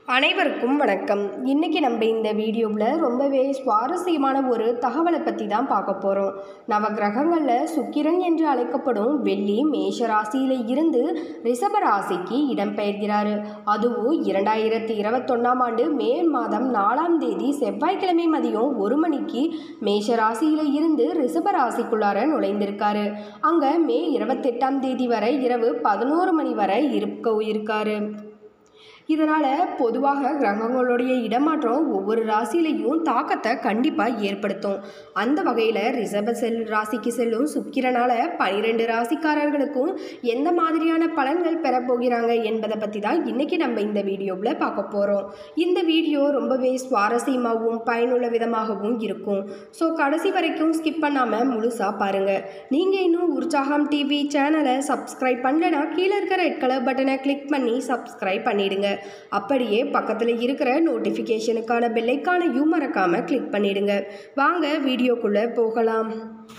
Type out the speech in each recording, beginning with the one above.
அனைவருக்கும் வணக்கம் இன்றைக்கி நம்ம இந்த வீடியோவில் ரொம்பவே சுவாரஸ்யமான ஒரு தகவலை பற்றி தான் பார்க்க போகிறோம் நவ கிரகங்களில் சுக்கிரன் என்று அழைக்கப்படும் வெள்ளி மேஷ ராசியில் இருந்து ரிஷப ராசிக்கு இடம்பெயர்கிறாரு அதுவும் இரண்டாயிரத்தி இருபத்தொன்னாம் ஆண்டு மே மாதம் நாலாம் தேதி செவ்வாய்க்கிழமை மதியம் ஒரு மணிக்கு மேஷ ராசியில் இருந்து ரிஷப ராசிக்குள்ளார நுழைந்திருக்காரு அங்கே மே இருபத்தெட்டாம் தேதி வரை இரவு பதினோரு மணி வரை இருக்க இருக்காரு இதனால் பொதுவாக கிரகங்களுடைய இடமாற்றம் ஒவ்வொரு ராசியிலையும் தாக்கத்தை கண்டிப்பாக ஏற்படுத்தும் அந்த வகையில் ரிஷப செல் ராசிக்கு செல்லும் சுக்கிரனால் பனிரெண்டு ராசிக்காரர்களுக்கும் எந்த மாதிரியான பலன்கள் பெறப்போகிறாங்க என்பதை பற்றி தான் இன்றைக்கி நம்ம இந்த வீடியோவில் பார்க்க போகிறோம் இந்த வீடியோ ரொம்பவே சுவாரஸ்யமாகவும் பயனுள்ள விதமாகவும் இருக்கும் ஸோ கடைசி வரைக்கும் ஸ்கிப் பண்ணாமல் முழுசாக பாருங்கள் நீங்கள் இன்னும் உற்சாகம் டிவி சேனலை சப்ஸ்கிரைப் பண்ணலனா கீழே இருக்கிற ரெட் கலர் பட்டனை கிளிக் பண்ணி சப்ஸ்கிரைப் பண்ணிடுங்க அப்படியே பக்கத்தில் இருக்கிற நோட்டிஃபிகேஷனுக்கான பெல்லைக்கானையும் மறக்காமல் கிளிக் பண்ணிடுங்க வாங்க வீடியோக்குள்ளே போகலாம்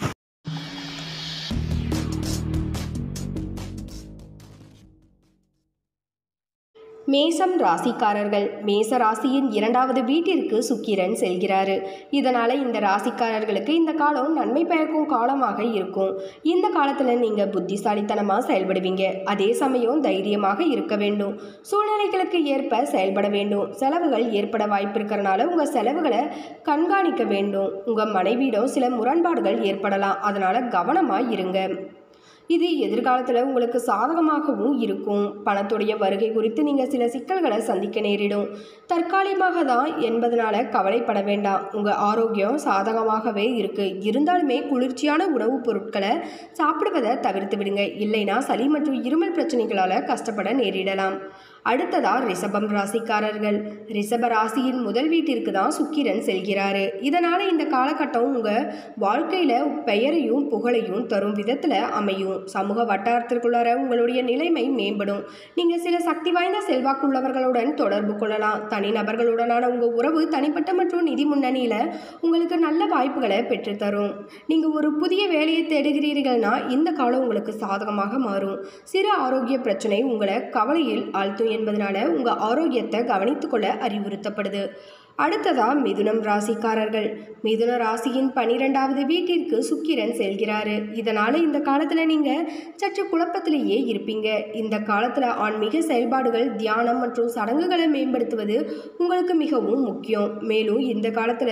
மேசம் ராசிக்காரர்கள் மேச ராசியின் இரண்டாவது வீட்டிற்கு சுக்கிரன் செல்கிறாரு இதனால் இந்த ராசிக்காரர்களுக்கு இந்த காலம் நன்மை பயக்கும் காலமாக இருக்கும் இந்த காலத்தில் நீங்கள் புத்திசாலித்தனமாக செயல்படுவீங்க அதே சமயம் தைரியமாக இருக்க வேண்டும் சூழ்நிலைகளுக்கு ஏற்ப செயல்பட வேண்டும் செலவுகள் ஏற்பட வாய்ப்பு இருக்கிறனால உங்கள் செலவுகளை கண்காணிக்க வேண்டும் உங்கள் மனைவியிடம் சில முரண்பாடுகள் ஏற்படலாம் அதனால் கவனமாக இருங்க இது எதிர்காலத்தில் உங்களுக்கு சாதகமாகவும் இருக்கும் பணத்துடைய வருகை குறித்து நீங்கள் சில சிக்கல்களை சந்திக்க நேரிடும் தற்காலிகமாக தான் என்பதனால கவலைப்பட வேண்டாம் உங்கள் ஆரோக்கியம் சாதகமாகவே இருக்குது இருந்தாலுமே குளிர்ச்சியான உணவுப் பொருட்களை சாப்பிடுவதை தவிர்த்து விடுங்க இல்லைனா சளி மற்றும் இருமல் பிரச்சனைகளால் கஷ்டப்பட நேரிடலாம் அடுத்ததா ரிஷபம் ராசிக்காரர்கள் ரிஷப ராசியின் முதல் வீட்டிற்கு தான் சுக்கிரன் செல்கிறாரு இதனால் இந்த காலகட்டம் உங்கள் வாழ்க்கையில் பெயரையும் புகழையும் தரும் விதத்தில் அமையும் சமூக வட்டாரத்திற்குள்ளார உங்களுடைய நிலைமை மேம்படும் நீங்கள் சில சக்தி வாய்ந்த செல்வாக்குள்ளவர்களுடன் தொடர்பு கொள்ளலாம் தனிநபர்களுடனான உங்கள் உறவு தனிப்பட்ட மற்றும் நிதி முன்னணியில் உங்களுக்கு நல்ல வாய்ப்புகளை பெற்றுத்தரும் நீங்கள் ஒரு புதிய வேலையை தேடுகிறீர்கள்னா இந்த காலம் உங்களுக்கு சாதகமாக மாறும் சிறு ஆரோக்கிய பிரச்சனை உங்களை கவலையில் ஆழ்த்தும் என்பதனால உங்கள் ஆரோக்கியத்தை கவனித்துக்கொள்ள அறிவுறுத்தப்படுது அடுத்ததா மிதுனம் ராசிக்காரர்கள் மிதுன ராசியின் பனிரெண்டாவது வீட்டிற்கு சுக்கிரன் செல்கிறாரு இதனால் இந்த காலத்தில் நீங்கள் சற்று குழப்பத்திலேயே இருப்பீங்க இந்த காலத்தில் ஆன்மீக செயல்பாடுகள் தியானம் மற்றும் சடங்குகளை மேம்படுத்துவது உங்களுக்கு மிகவும் முக்கியம் மேலும் இந்த காலத்தில்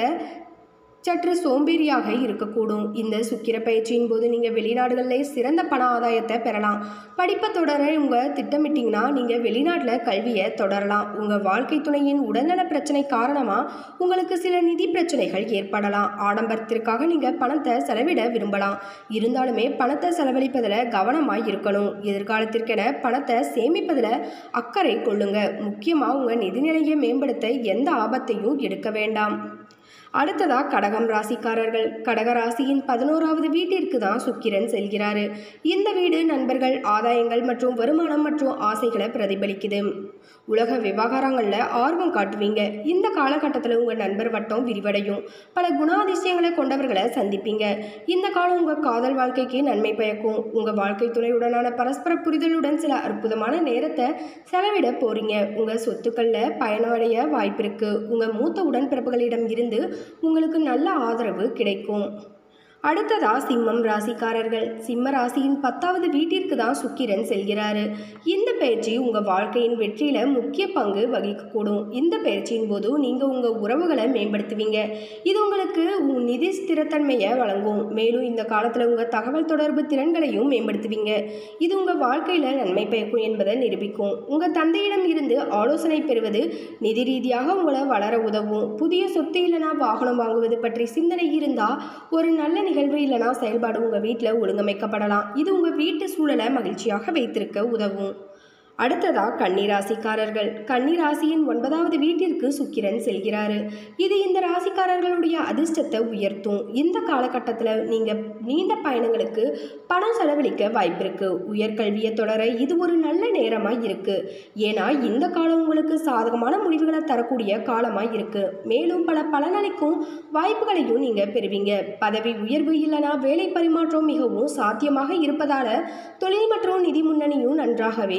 சற்று சோம்பேறியாக இருக்கக்கூடும் இந்த சுக்கிர பயிற்சியின் போது நீங்கள் வெளிநாடுகளில் சிறந்த பண ஆதாயத்தை பெறலாம் படிப்பை தொடர உங்கள் திட்டமிட்டிங்கன்னா நீங்கள் வெளிநாட்டில் கல்வியை தொடரலாம் உங்கள் வாழ்க்கை துணையின் உடல்நல பிரச்சனை காரணமாக உங்களுக்கு சில நிதி பிரச்சனைகள் ஏற்படலாம் ஆடம்பரத்திற்காக நீங்கள் பணத்தை செலவிட விரும்பலாம் இருந்தாலுமே பணத்தை செலவழிப்பதில் கவனமாக இருக்கணும் எதிர்காலத்திற்கென பணத்தை சேமிப்பதில் அக்கறை கொள்ளுங்க முக்கியமாக உங்கள் நிதிநிலையை மேம்படுத்த எந்த ஆபத்தையும் எடுக்க வேண்டாம் அடுத்ததா கடகம் ராசிக்காரர்கள் கடக ராசியின் பதினோராவது வீட்டிற்கு தான் சுக்கிரன் செல்கிறாரு இந்த வீடு நண்பர்கள் ஆதாயங்கள் மற்றும் வருமானம் மற்றும் ஆசைகளை பிரதிபலிக்குது உலக விவகாரங்களில் ஆர்வம் காட்டுவீங்க இந்த காலகட்டத்தில் உங்கள் நண்பர் வட்டம் விரிவடையும் பல குணாதிசயங்களை கொண்டவர்களை சந்திப்பீங்க இந்த காலம் உங்கள் காதல் வாழ்க்கைக்கு நன்மை பயக்கும் உங்கள் வாழ்க்கை துணையுடனான பரஸ்பர புரிதலுடன் சில அற்புதமான நேரத்தை செலவிட போறீங்க உங்கள் சொத்துக்களில் பயனடைய வாய்ப்பு இருக்கு உங்கள் மூத்த உடன்பிறப்புகளிடம் இருந்து உங்களுக்கு நல்ல ஆதரவு கிடைக்கும் அடுத்ததா சிம்மம் ராசிக்காரர்கள் சிம்ம ராசியின் பத்தாவது வீட்டிற்கு தான் சுக்கிரன் செல்கிறாரு இந்த பயிற்சி உங்கள் வாழ்க்கையின் வெற்றியில் முக்கிய பங்கு வகிக்கக்கூடும் இந்த பயிற்சியின் போது நீங்கள் உங்கள் உறவுகளை மேம்படுத்துவீங்க இது உங்களுக்கு உங்கள் நிதி ஸ்திரத்தன்மையை வழங்கும் மேலும் இந்த காலத்தில் உங்கள் தகவல் தொடர்பு திறன்களையும் மேம்படுத்துவீங்க இது உங்கள் வாழ்க்கையில் நன்மை பயக்கும் என்பதை நிரூபிக்கும் உங்கள் தந்தையிடம் இருந்து ஆலோசனை பெறுவது நிதி ரீதியாக உங்களை வளர உதவும் புதிய சொத்து இல்லைனா வாகனம் வாங்குவது பற்றி சிந்தனை இருந்தால் ஒரு நல்ல நிகழ்வு இல்லைனா செயல்பாடு உங்கள் வீட்டில் ஒழுங்கமைக்கப்படலாம் இது உங்கள் வீட்டு சூழலை மகிழ்ச்சியாக வைத்திருக்க உதவும் அடுத்ததா கன்னிராசிக்காரர்கள் கன்னிராசியின் ஒன்பதாவது வீட்டிற்கு சுக்கிரன் செல்கிறாரு இது இந்த ராசிக்காரர்களுடைய அதிர்ஷ்டத்தை உயர்த்தும் இந்த காலகட்டத்தில் நீங்கள் நீண்ட பயணங்களுக்கு பணம் செலவழிக்க வாய்ப்பு இருக்கு உயர்கல்வியை தொடர இது ஒரு நல்ல நேரமாக இருக்கு ஏன்னா இந்த காலம் உங்களுக்கு சாதகமான முடிவுகளை தரக்கூடிய காலமாக இருக்கு மேலும் பல பலனளிக்கும் வாய்ப்புகளையும் நீங்கள் பெறுவீங்க பதவி உயர்வு இல்லைனா வேலை பரிமாற்றம் மிகவும் சாத்தியமாக இருப்பதால தொழில் மற்றும் நிதி முன்னணியும் நன்றாகவே இருக்கு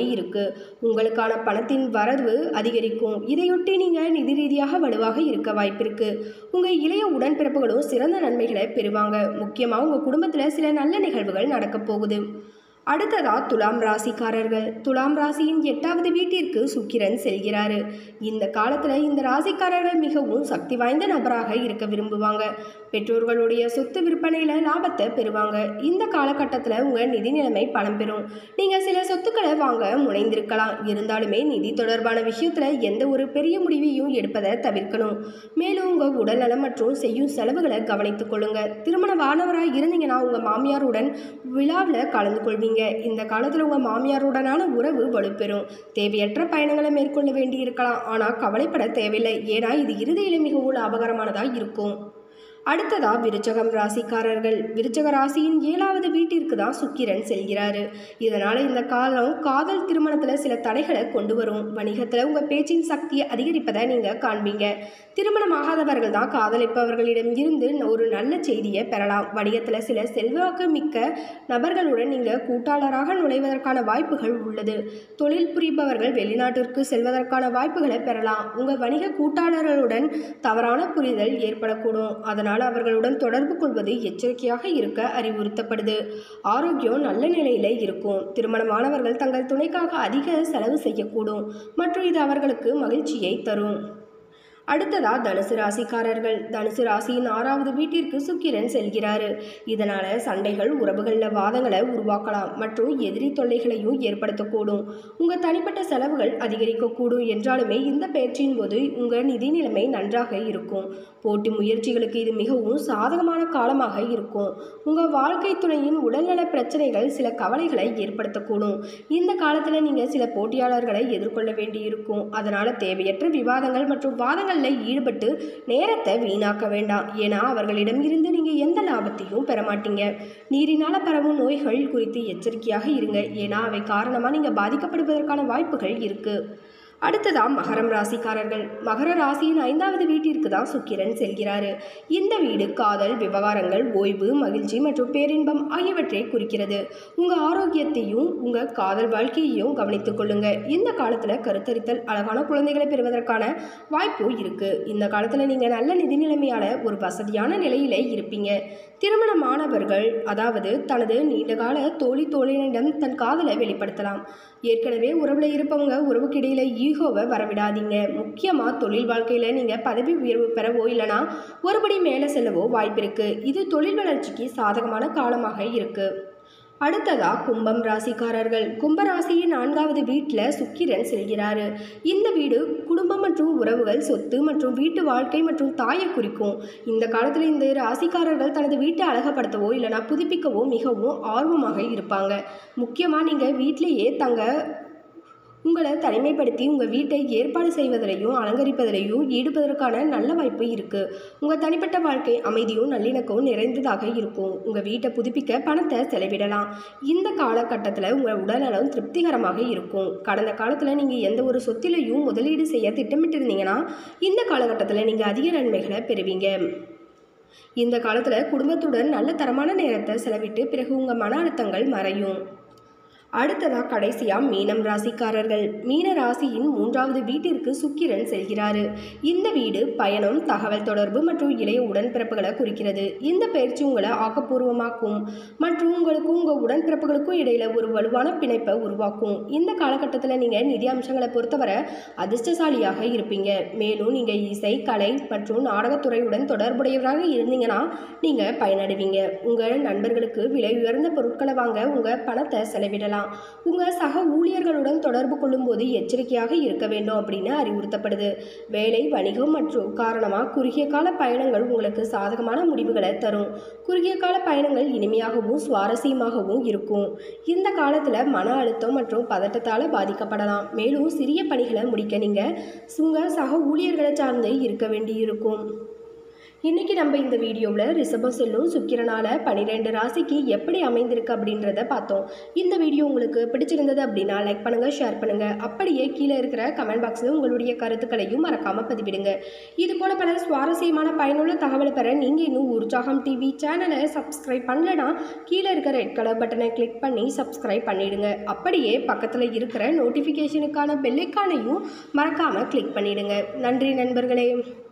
உங்களுக்கான பணத்தின் வரவு அதிகரிக்கும் இதையொட்டி நீங்கள் நிதி ரீதியாக வலுவாக இருக்க வாய்ப்பிருக்கு உங்கள் இளைய உடன்பிறப்புகளும் சிறந்த நன்மைகளை பெறுவாங்க முக்கியமாக உங்கள் குடும்பத்தில் சில நல்ல நிகழ்வுகள் நடக்கப் போகுது அடுத்ததா துலாம் ராசிக்காரர்கள் துலாம் ராசியின் எட்டாவது வீட்டிற்கு சுக்கிரன் செல்கிறாரு இந்த காலத்தில் இந்த ராசிக்காரர்கள் மிகவும் சக்தி வாய்ந்த நபராக இருக்க விரும்புவாங்க பெற்றோர்களுடைய சொத்து விற்பனையில் லாபத்தை பெறுவாங்க இந்த காலகட்டத்தில் உங்கள் நிதி நிலைமை பணம் பெறும் நீங்கள் சில சொத்துக்களை வாங்க முனைந்திருக்கலாம் இருந்தாலுமே நிதி தொடர்பான விஷயத்தில் எந்த ஒரு பெரிய முடிவையும் எடுப்பதை தவிர்க்கணும் மேலும் உங்கள் உடல்நலம் மற்றும் செய்யும் செலவுகளை கவனித்துக் கொள்ளுங்க திருமணமானவராக இருந்தீங்கன்னா உங்கள் மாமியாருடன் விழாவில் கலந்து கொள்வீங்க இந்த காலத்தில் உங்கள் மாமியாருடனான உறவு வலுப்பெறும் தேவையற்ற பயணங்களை மேற்கொள்ள வேண்டியிருக்கலாம் ஆனால் கவலைப்பட தேவையில்லை ஏன்னா இது இறுதியில் மிகவும் லாபகரமானதாக இருக்கும் அடுத்ததா விருச்சகம் ராசிக்காரர்கள் விருச்சக ராசியின் ஏழாவது வீட்டிற்கு தான் சுக்கிரன் செல்கிறாரு இதனால் இந்த காலம் காதல் திருமணத்தில் சில தடைகளை கொண்டு வரும் வணிகத்தில் உங்கள் பேச்சின் சக்தியை அதிகரிப்பதை நீங்கள் காண்பீங்க திருமணமாகாதவர்கள் தான் காதலிப்பவர்களிடம் இருந்து ஒரு நல்ல செய்தியை பெறலாம் வணிகத்தில் சில செல்வாக்கு மிக்க நபர்களுடன் நீங்கள் கூட்டாளராக நுழைவதற்கான வாய்ப்புகள் உள்ளது தொழில் புரிபவர்கள் வெளிநாட்டிற்கு செல்வதற்கான வாய்ப்புகளை பெறலாம் உங்கள் வணிக கூட்டாளர்களுடன் தவறான புரிதல் ஏற்படக்கூடும் அதனால் அவர்களுடன் தொடர்பு கொள்வது எச்சரிக்கையாக இருக்க அறிவுறுத்தப்படுது ஆரோக்கியம் நல்ல நிலையில இருக்கும் திருமணமானவர்கள் தங்கள் துணைக்காக அதிக செலவு செய்யக்கூடும் மற்றும் இது அவர்களுக்கு மகிழ்ச்சியை தரும் அடுத்ததா தனுசு ராசிக்காரர்கள் தனுசு ராசியின் ஆறாவது வீட்டிற்கு சுக்கிரன் செல்கிறாரு இதனால சண்டைகள் உறவுகளில் வாதங்களை உருவாக்கலாம் மற்றும் எதிரி தொல்லைகளையும் ஏற்படுத்தக்கூடும் உங்க தனிப்பட்ட செலவுகள் அதிகரிக்கக்கூடும் என்றாலுமே இந்த பயிற்சியின் போது உங்க நிதி நிலைமை நன்றாக இருக்கும் போட்டி முயற்சிகளுக்கு இது மிகவும் சாதகமான காலமாக இருக்கும் உங்க வாழ்க்கை துணையின் உடல்நல பிரச்சனைகள் சில கவலைகளை ஏற்படுத்தக்கூடும் இந்த காலத்துல நீங்க சில போட்டியாளர்களை எதிர்கொள்ள வேண்டியிருக்கும் அதனால தேவையற்ற விவாதங்கள் மற்றும் வாதங்களில் ஈடுபட்டு நேரத்தை வீணாக்க வேண்டாம் ஏன்னா அவர்களிடம் இருந்து நீங்க எந்த லாபத்தையும் பெற மாட்டீங்க நீரினால பரவும் நோய்கள் குறித்து எச்சரிக்கையாக இருங்க ஏன்னா அவை காரணமா நீங்க பாதிக்கப்படுவதற்கான வாய்ப்புகள் இருக்கு அடுத்ததா மகரம் ராசிக்காரர்கள் மகர ராசியின் ஐந்தாவது வீட்டிற்கு தான் சுக்கிரன் செல்கிறாரு இந்த வீடு காதல் விவகாரங்கள் ஓய்வு மகிழ்ச்சி மற்றும் பேரின்பம் ஆகியவற்றை குறிக்கிறது உங்க ஆரோக்கியத்தையும் உங்க காதல் வாழ்க்கையையும் கவனித்துக் கொள்ளுங்க இந்த காலத்துல கருத்தரித்தல் அழகான குழந்தைகளை பெறுவதற்கான வாய்ப்பு இருக்கு இந்த காலத்துல நீங்க நல்ல நிதி நிலைமையால ஒரு வசதியான நிலையில இருப்பீங்க திருமணமானவர்கள் அதாவது தனது நீண்டகால தோழி தோழியிடம் தன் காதலை வெளிப்படுத்தலாம் ஏற்கனவே உறவில் இருப்பவங்க உறவுக்கிடையில ஈகோவை வரவிடாதீங்க முக்கியமாக தொழில் வாழ்க்கையில் நீங்கள் பதவி உயர்வு பெறவோ இல்லைனா ஒருபடி மேலே செல்லவோ வாய்ப்பு இருக்கு இது தொழில் வளர்ச்சிக்கு சாதகமான காலமாக இருக்கு அடுத்ததா கும்பம் ராசிக்காரர்கள் கும்ப ராசியின் நான்காவது வீட்டில் சுக்கிரன் செல்கிறாரு இந்த வீடு குடும்பம் மற்றும் உறவுகள் சொத்து மற்றும் வீட்டு வாழ்க்கை மற்றும் தாயை குறிக்கும் இந்த காலத்தில் இந்த ராசிக்காரர்கள் தனது வீட்டை அழகப்படுத்தவோ இல்லைனா புதுப்பிக்கவோ மிகவும் ஆர்வமாக இருப்பாங்க முக்கியமாக நீங்கள் வீட்டிலேயே தங்க உங்களை தனிமைப்படுத்தி உங்கள் வீட்டை ஏற்பாடு செய்வதிலையும் அலங்கரிப்பதிலையும் ஈடுபதற்கான நல்ல வாய்ப்பு இருக்குது உங்கள் தனிப்பட்ட வாழ்க்கை அமைதியும் நல்லிணக்கமும் நிறைந்ததாக இருக்கும் உங்கள் வீட்டை புதுப்பிக்க பணத்தை செலவிடலாம் இந்த காலகட்டத்தில் உங்கள் உடல்நலம் திருப்திகரமாக இருக்கும் கடந்த காலத்தில் நீங்கள் எந்த ஒரு சொத்திலையும் முதலீடு செய்ய திட்டமிட்டிருந்தீங்கன்னா இந்த காலகட்டத்தில் நீங்கள் அதிக நன்மைகளை பெறுவீங்க இந்த காலத்தில் குடும்பத்துடன் நல்ல தரமான நேரத்தை செலவிட்டு பிறகு உங்கள் மன அழுத்தங்கள் மறையும் அடுத்ததா கடைசியா மீனம் ராசிக்காரர்கள் மீன ராசியின் மூன்றாவது வீட்டிற்கு சுக்கிரன் செல்கிறாரு இந்த வீடு பயணம் தகவல் தொடர்பு மற்றும் இளைய உடன்பிறப்புகளை குறிக்கிறது இந்த பயிற்சி உங்களை ஆக்கப்பூர்வமாக்கும் மற்றும் உங்களுக்கு உங்கள் உடன்பிறப்புகளுக்கும் இடையில ஒரு வலுவான பிணைப்பை உருவாக்கும் இந்த காலகட்டத்தில் நீங்கள் நிதி அம்சங்களை பொறுத்தவரை அதிர்ஷ்டசாலியாக இருப்பீங்க மேலும் நீங்கள் இசை கலை மற்றும் நாடகத்துறையுடன் தொடர்புடையவராக இருந்தீங்கன்னா நீங்கள் பயனடைவீங்க உங்கள் நண்பர்களுக்கு விலை உயர்ந்த பொருட்களை வாங்க உங்கள் பணத்தை செலவிடலாம் உங்கள் சக ஊழியர்களுடன் தொடர்பு கொள்ளும்போது எச்சரிக்கையாக இருக்க வேண்டும் அப்படின்னு அறிவுறுத்தப்படுது வேலை வணிகம் மற்றும் காரணமாக குறுகிய கால பயணங்கள் உங்களுக்கு சாதகமான முடிவுகளை தரும் குறுகிய கால பயணங்கள் இனிமையாகவும் சுவாரஸ்யமாகவும் இருக்கும் இந்த காலத்தில் மன அழுத்தம் மற்றும் பதட்டத்தால் பாதிக்கப்படலாம் மேலும் சிறிய பணிகளை முடிக்க நீங்கள் உங்கள் சக ஊழியர்களை சார்ந்து இருக்க வேண்டியிருக்கும் இன்றைக்கி நம்ம இந்த வீடியோவில் ரிஷபம் செல்லும் சுக்கிரனால் பன்னிரெண்டு ராசிக்கு எப்படி அமைந்திருக்கு அப்படின்றத பார்த்தோம் இந்த வீடியோ உங்களுக்கு பிடிச்சிருந்தது அப்படின்னா லைக் பண்ணுங்கள் ஷேர் பண்ணுங்கள் அப்படியே கீழே இருக்கிற கமெண்ட் பாக்ஸில் உங்களுடைய கருத்துக்களையும் மறக்காமல் பதிவிடுங்க இது போல பல சுவாரஸ்யமான பயனுள்ள தகவலை பெற நீங்கள் இன்னும் உற்சாகம் டிவி சேனலை சப்ஸ்கிரைப் பண்ணலனா கீழே இருக்க ரெட் கலர் பட்டனை கிளிக் பண்ணி சப்ஸ்கிரைப் பண்ணிடுங்க அப்படியே பக்கத்தில் இருக்கிற நோட்டிஃபிகேஷனுக்கான பெல்லைக்கானையும் மறக்காமல் கிளிக் பண்ணிடுங்க நன்றி நண்பர்களே